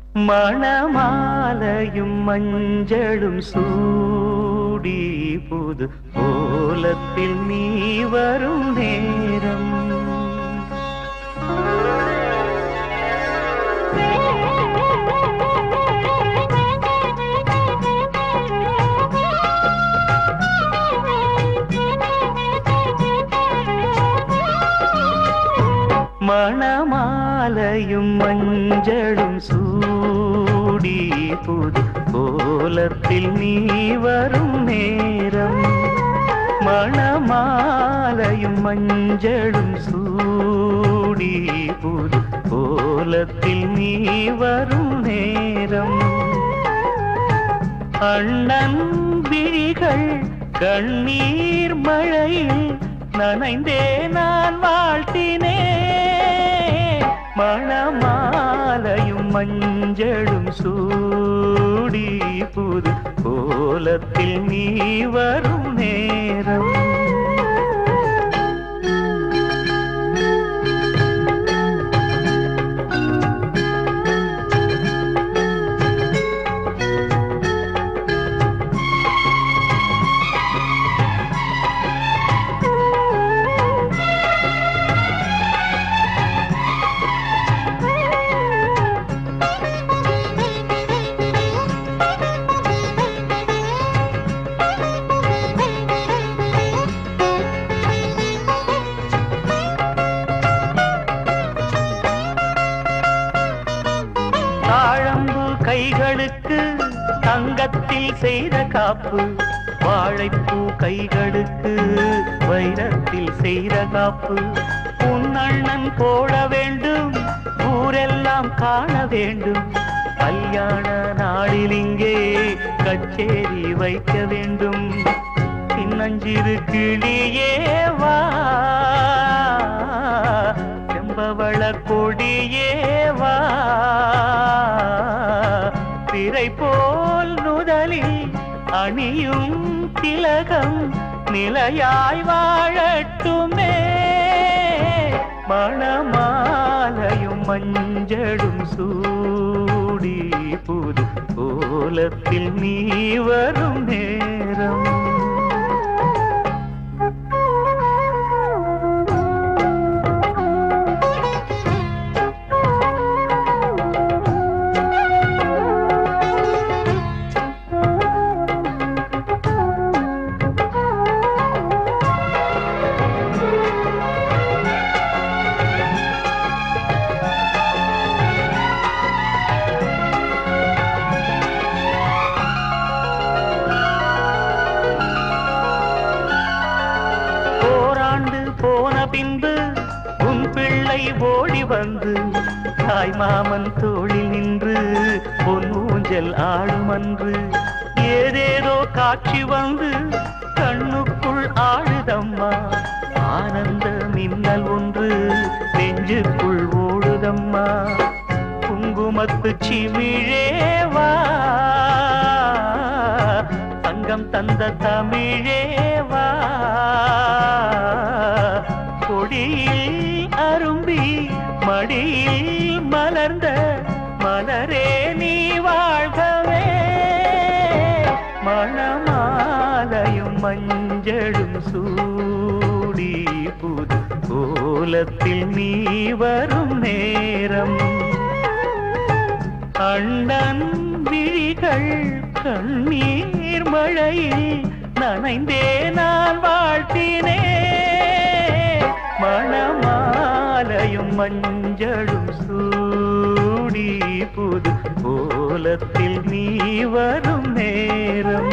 மணமாலையும் மஞ்சளும் சூடி புது கோலத்தில் நீ வரும் நேரம் மணமாலையும் மஞ்சளும் சூடி புது கோலத்தில் நீ வரும் நேரம் மணமாலையும் மஞ்சளும் சூடி புது கோலத்தில் நீ வரும் நேரம் அண்ணன் விழிகள் கண்ணீர் மழையில் நனைந்தே நான் வாழ்த்தினே மணமாலையும் மஞ்சளும் சூடி புது கோலத்தில் நீ வரும் நேரம் தாழம்பு கைகளுக்கு தங்கத்தில் செய்த காப்பு வாழைப்பூ கைகளுக்கு வைரத்தில் செய்த காப்பு உன் அண்ணன் போட வேண்டும் ஊரெல்லாம் காண வேண்டும் கல்யாண நாளில் இங்கே கச்சேரி வைக்க வேண்டும் சின்னஞ்சிறு கிளியே வா செம்பவள கொடியே வா திரை போல் நுதலில் அணியும் திலகம் நிலையாய் வாழட்டுமே மணமாலையும் மஞ்சளும் சூடி புது கோலத்தில் நீ வரும் நேரம் ஓராண்டு போன பின்பு உன் பிள்ளை ஓடி வந்து தாய் மாமன் தோளில் நின்று பொன் ஊஞ்சல் ஆடுமன்று ஏதேதோ காட்சி வந்து கண்ணுக்குள் ஆடுதம்மா ஆனந்த மின்னல் ஒன்று நெஞ்சுக்குள் ஓடுதம்மா குங்குமத்து சிமிழேவா தங்கம் தந்த தமிழேவா கொடியில் அரும்பி மடியில் மலர்ந்த மலரே நீ வாழ்கவே மணமாலையும் மஞ்சளும் சூடி புது கோலத்தில் நீ வரும் நேரம் அண்ணன் விழிகள் கண்ணீர் மழையில் நனைந்தே நான் வாழ்த்தினே மணமாலையும் மஞ்சளும் சூடி புது கோலத்தில் நீ வரும் நேரம்